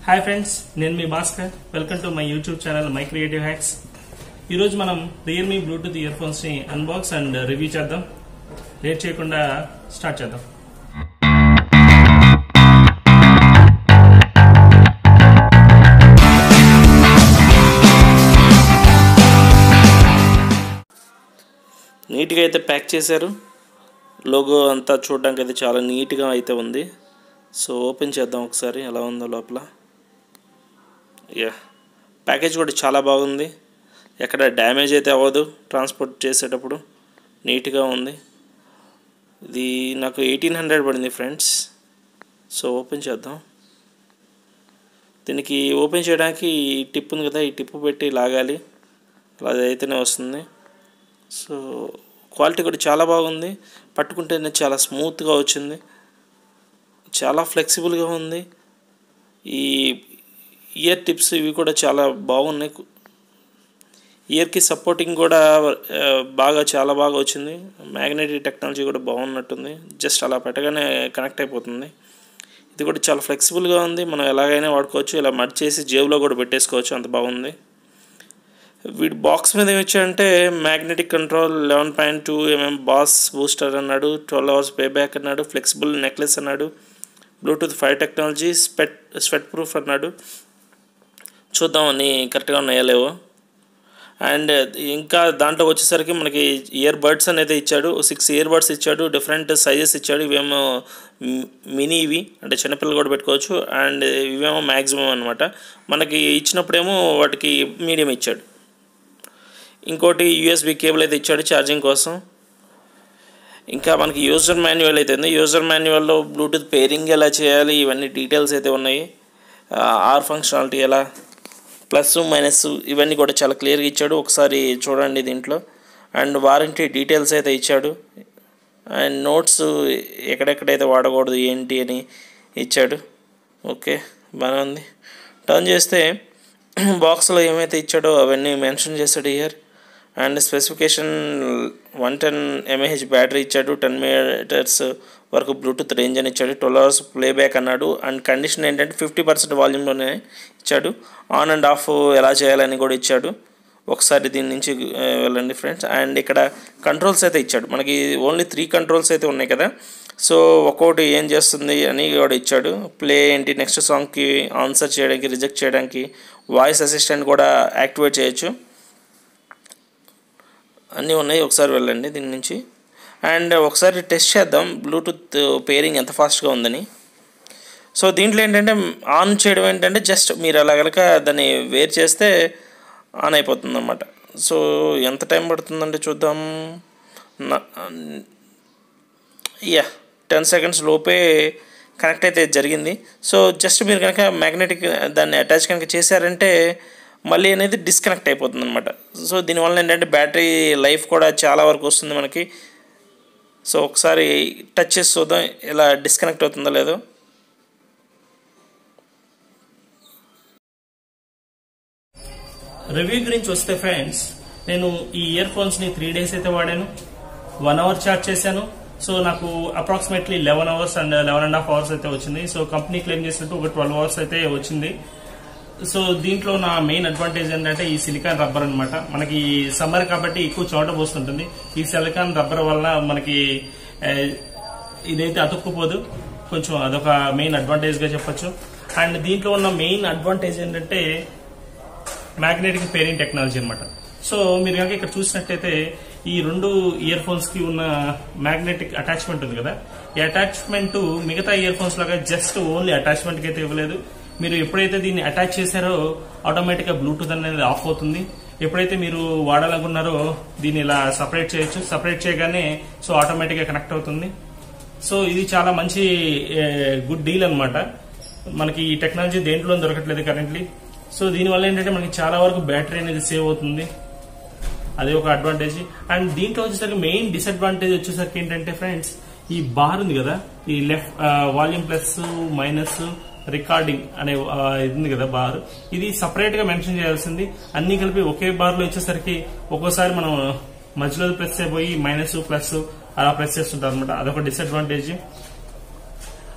hi friends నేను మీ Bhaskar welcome to my YouTube channel my creative hacks ఈరోజు మనం రియల్మీ బ్లూటూత్ ఇయర్ ఫోన్స్ ని అన్బాక్స్ అండ్ రివ్యూ చేద్దాం లేట్ చేయకుండా స్టార్ట్ చేద్దాం నీట్గా అయితే ప్యాక్ చేశారు లోగో అంతా చూడడానికి అయితే చాలా నీట్గా అయితే ఉంది సో ఓపెన్ చేద్దాం ఒకసారి ఎలా ఉందో లోపల యా ప్యాకేజ్ కూడా చాలా బాగుంది ఎక్కడ డ్యామేజ్ అయితే అవ్వదు ట్రాన్స్పోర్ట్ చేసేటప్పుడు నీట్గా ఉంది ఇది నాకు ఎయిటీన్ హండ్రెడ్ పడింది ఫ్రెండ్స్ సో ఓపెన్ చేద్దాం దీనికి ఓపెన్ చేయడానికి ఈ టిప్ ఉంది కదా ఈ టిప్ పెట్టి లాగాలి అలా అయితేనే వస్తుంది సో క్వాలిటీ కూడా చాలా బాగుంది పట్టుకుంటేనే చాలా స్మూత్గా వచ్చింది చాలా ఫ్లెక్సిబుల్గా ఉంది ఈ ఇయర్ టిప్స్ ఇవి కూడా చాలా బాగున్నాయి ఇయర్కి సపోర్టింగ్ కూడా ఆ, బాగా చాలా బాగా వచ్చింది మ్యాగ్నెటిక్ టెక్నాలజీ కూడా బాగున్నట్టుంది జస్ట్ అలా పెట్టగానే కనెక్ట్ అయిపోతుంది ఇది కూడా చాలా ఫ్లెక్సిబుల్గా ఉంది మనం ఎలాగైనా వాడుకోవచ్చు ఇలా మడ్ చేసి జేబులో కూడా పెట్టేసుకోవచ్చు అంత బాగుంది వీడి బాక్స్ మీద ఏమి ఇచ్చాడంటే magnetic control eleven point two mm bass booster అన్నాడు ట్వెల్వ్ అవర్స్ పే బ్యాక్ అన్నాడు ఫ్లెక్సిబుల్ నెక్లెస్ అన్నాడు బ్లూటూత్ ఫైవ్ టెక్నాలజీ స్పెట్ స్వెట్ ప్రూఫ్ అన్నాడు చూద్దామని కరెక్ట్గా ఉన్నాయో లేవో అండ్ ఇంకా దాంట్లో వచ్చేసరికి మనకి ఇయర్ బడ్స్ అనేది ఇచ్చాడు సిక్స్ ఇయర్ బడ్స్ ఇచ్చాడు డిఫరెంట్ సైజెస్ ఇచ్చాడు ఇవేమో మినీ ఇవి అంటే చిన్నపిల్లలు కూడా పెట్టుకోవచ్చు అండ్ ఇవేమో మ్యాక్సిమం అనమాట మనకి ఇచ్చినప్పుడేమో వాటికి మీడియం ఇచ్చాడు ఇంకోటి యూఎస్బి కేబుల్ అయితే ఇచ్చాడు ఛార్జింగ్ కోసం ఇంకా మనకి యూజర్ మాన్యువల్ అయితే ఉంది యూజర్ మాన్యువల్లో బ్లూటూత్ పేరింగ్ ఎలా చేయాలి ఇవన్నీ డీటెయిల్స్ అయితే ఉన్నాయి ఆర్ ఫంక్షనాలిటీ ఎలా ప్లస్ మైనస్ ఇవన్నీ కూడా చాలా క్లియర్గా ఇచ్చాడు ఒకసారి చూడండి దీంట్లో అండ్ వారంటీ డీటెయిల్స్ అయితే ఇచ్చాడు అండ్ నోట్స్ ఎక్కడెక్కడైతే వాడకూడదు ఏంటి అని ఇచ్చాడు ఓకే బాగానే ఉంది టర్న్ చేస్తే బాక్స్లో ఏమైతే ఇచ్చాడో అవన్నీ మెన్షన్ చేశాడు ear and specification one ten mAh battery ఇచ్చాడు టెన్ మీటర్స్ వరకు బ్లూటూత్ రేంజ్ అని ఇచ్చాడు ట్వెల్వ్ అవర్స్ ప్లేబ్యాక్ అన్నాడు అండ్ కండిషన్ ఏంటంటే ఫిఫ్టీ పర్సెంట్ వాల్యూమ్లోనే ఇచ్చాడు ఆన్ అండ్ ఆఫ్ ఎలా చేయాలని కూడా ఇచ్చాడు ఒకసారి దీని నుంచి ఆ, వెళ్ళండి ఫ్రెండ్స్ అండ్ ఇక్కడ కంట్రోల్స్ అయితే ఇచ్చాడు మనకి ఓన్లీ త్రీ కంట్రోల్స్ అయితే ఉన్నాయి కదా సో ఒక్కొక్కటి ఏం చేస్తుంది అని కూడా ఇచ్చాడు ప్లే ఏంటి నెక్స్ట్ సాంగ్కి ఆన్సర్ చేయడానికి రిజెక్ట్ చేయడానికి వాయిస్ అసిస్టెంట్ కూడా యాక్టివేట్ చేయొచ్చు అన్నీ ఉన్నాయి ఒకసారి వెళ్ళండి దీని నుంచి అండ్ ఒకసారి టెస్ట్ చేద్దాం బ్లూటూత్ పేరింగ్ ఎంత ఫాస్ట్గా ఉందని సో దీంట్లో ఏంటంటే ఆన్ చేయడం ఏంటంటే జస్ట్ మీరు అలా కనుక దాన్ని వేర్ చేస్తే ఆన్ అయిపోతుంది అనమాట సో ఎంత టైం పడుతుందంటే చూద్దాం యా టెన్ సెకండ్స్ లోపే కనెక్ట్ అయితే జరిగింది సో జస్ట్ మీరు కనుక మ్యాగ్నెటిక్ దాన్ని అటాచ్ కనుక చేశారంటే మళ్ళీ అనేది డిస్కనెక్ట్ అయిపోతుంది అనమాట సో దీనివల్ల ఏంటంటే బ్యాటరీ లైఫ్ కూడా చాలా వరకు వస్తుంది మనకి సో ఒకసారి టచ్ చేసి చూద్దాం ఇలా డిస్కనెక్ట్ అవుతుందో లేదో రివ్యూ గురించి వస్తే ఫ్రెండ్స్ నేను ఈ ఇయర్ ఫోన్స్ ని త్రీ డేస్ అయితే వాడాను వన్ అవర్ చార్జ్ చేశాను సో నాకు approximately eleven hours and eleven and half hours అయితే వచ్చింది సో కంపెనీ క్లెయిమ్ చేసినట్టు ఒక ట్వెల్వ్ అవర్స్ అయితే వచ్చింది సో దీంట్లో నా మెయిన్ అడ్వాంటేజ్ ఏంటంటే ఈ సిలికాన్ రబ్బర్ అన్నమాట మనకి సమ్మర్ కాబట్టి ఎక్కువ చోట పోస్తుంటుంది ఈ సిలికాన్ రబ్బర్ వల్ల మనకి ఆ, ఇదైతే అతుక్కుపోదు కొంచెం అదొక మెయిన్ అడ్వాంటేజ్ గా చెప్పొచ్చు అండ్ దీంట్లో ఉన్న మెయిన్ అడ్వాంటేజ్ ఏంటంటే మ్యాగ్నెటిక్ పేరింగ్ టెక్నాలజీ అన్నమాట సో మీరు కనుక ఇక్కడ చూసినట్టయితే ఈ రెండు ఇయర్ ఫోన్స్ కి ఉన్న మ్యాగ్నెటిక్ అటాచ్మెంట్ ఉంది కదా ఈ అటాచ్మెంట్ మిగతా ఇయర్ ఫోన్స్ లాగా జస్ట్ ఓన్లీ అటాచ్మెంట్ కి అయితే ఇవ్వలేదు మీరు ఎప్పుడైతే దీన్ని అటాచ్ చేశారో ఆటోమేటిక్ గా బ్లూటూత్ అనేది ఆఫ్ అవుతుంది ఎప్పుడైతే మీరు వాడాలనుకున్నారో దీన్ని ఇలా సపరేట్ చేయొచ్చు సపరేట్ చేయగానే సో ఆటోమేటిక్ గా కనెక్ట్ అవుతుంది సో ఇది చాలా మంచి గుడ్ డీల్ అన్నమాట మనకి ఈ టెక్నాలజీ దేంట్లో దొరకట్లేదు కరెంట్లీ సో దీనివల్ల ఏంటంటే మనకి చాలా వరకు బ్యాటరీ అనేది సేవ్ అవుతుంది అది ఒక అడ్వాంటేజ్ అండ్ దీంట్లో వచ్చేసరికి మెయిన్ డిసడ్వాంటేజ్ వచ్చేసరికి ఏంటంటే ఫ్రెండ్స్ ఈ బార్ ఉంది కదా ఈ left volume plus minus recording అనే ఆ, ఇది ఉంది కదా బార్ ఇది సపరేట్ గా మెన్షన్ చేయాల్సింది అన్ని కలిపి ఒకే బార్ లో వచ్చేసరికి ఒక్కోసారి మనం మధ్యలో ప్రెస్ అయిపోయి మైనస్ ప్లస్ అలా ప్రెస్ చేస్తుంటాం అనమాట అదొక డిసడ్వాంటేజ్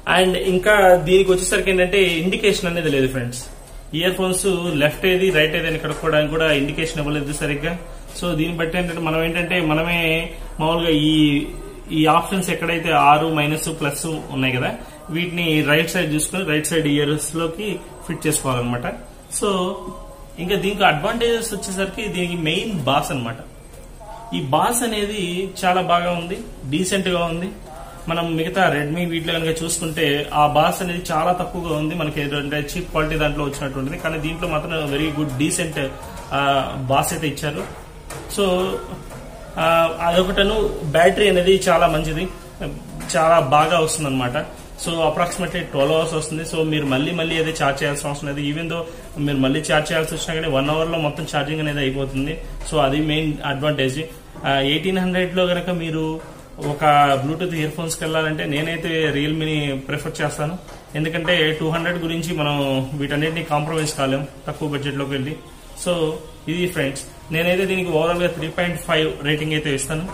అండ్ ఇంకా దీనికి వచ్చేసరికి ఏంటంటే ఇండికేషన్ అనేది లేదు ఫ్రెండ్స్ ఇయర్ ఫోన్స్ లెఫ్ట్ ఏది రైట్ ఏది అని కడుక్కోవడానికి కూడా ఇండికేషన్ ఇవ్వలేదు సరిగ్గా సో దీన్ని బట్టి ఏంటంటే మనం ఏంటంటే మనమే మామూలుగా ఈ ఈ ఆప్షన్స్ ఎక్కడైతే ఆరు మైనస్ ప్లస్ ఉన్నాయి కదా వీటిని రైట్ సైడ్ చూసుకొని రైట్ సైడ్ ఇయర్స్ లోకి ఫిట్ చేసుకోవాలన్నమాట సో ఇంకా దీనికి అడ్వాంటేజెస్ వచ్చేసరికి దీనికి మెయిన్ బాస్ అన్నమాట ఈ బాస్ అనేది చాలా బాగా ఉంది డీసెంట్ గా ఉంది మనం మిగతా రెడ్మీ వీటిలో కనుక చూసుకుంటే ఆ బాస్ అనేది చాలా తక్కువగా ఉంది మనకి ఏంటంటే చీప్ క్వాలిటీ దాంట్లో వచ్చినటువంటిది కానీ దీంట్లో మాత్రం వెరీ గుడ్ డీసెంట్ బాస్ అయితే ఇచ్చారు సో ఆ, అదొకటను బ్యాటరీ అనేది చాలా మంచిది చాలా బాగా వస్తుంది అనమాట సో అప్రాక్సిమేట్లీ ట్వెల్వ్ అవర్స్ వస్తుంది సో మీరు మళ్ళీ మళ్ళీ అయితే ఛార్జ్ చేయాల్సిన అవసరం లేదు ఈవెన్ దో మీరు మళ్ళీ ఛార్జ్ చేయాల్సి వచ్చినా కానీ వన్ అవర్ లో మొత్తం ఛార్జింగ్ అనేది అయిపోతుంది సో అది మెయిన్ అడ్వాంటేజ్ ఎయిటీన్ హండ్రెడ్ లో గనక మీరు ఒక బ్లూటూత్ ఇయర్ ఫోన్స్ కి వెళ్ళాలంటే నేనైతే రియల్మీని ప్రిఫర్ చేస్తాను ఎందుకంటే టూ హండ్రెడ్ గురించి మనం వీటన్నిటిని కాంప్రమైజ్ కాలేం తక్కువ బడ్జెట్ లోకి వెళ్ళి సో ఇది ఫ్రెండ్స్ నేనైతే దీనికి ఓవరాల్ గా త్రీ పాయింట్ ఫైవ్ రేటింగ్ అయితే ఇస్తాను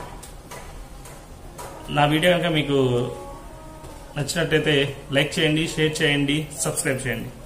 నా వీడియో కనుక మీకు నచ్చినట్టయితే లైక్ చేయండి షేర్ చేయండి సబ్స్క్రైబ్ చేయండి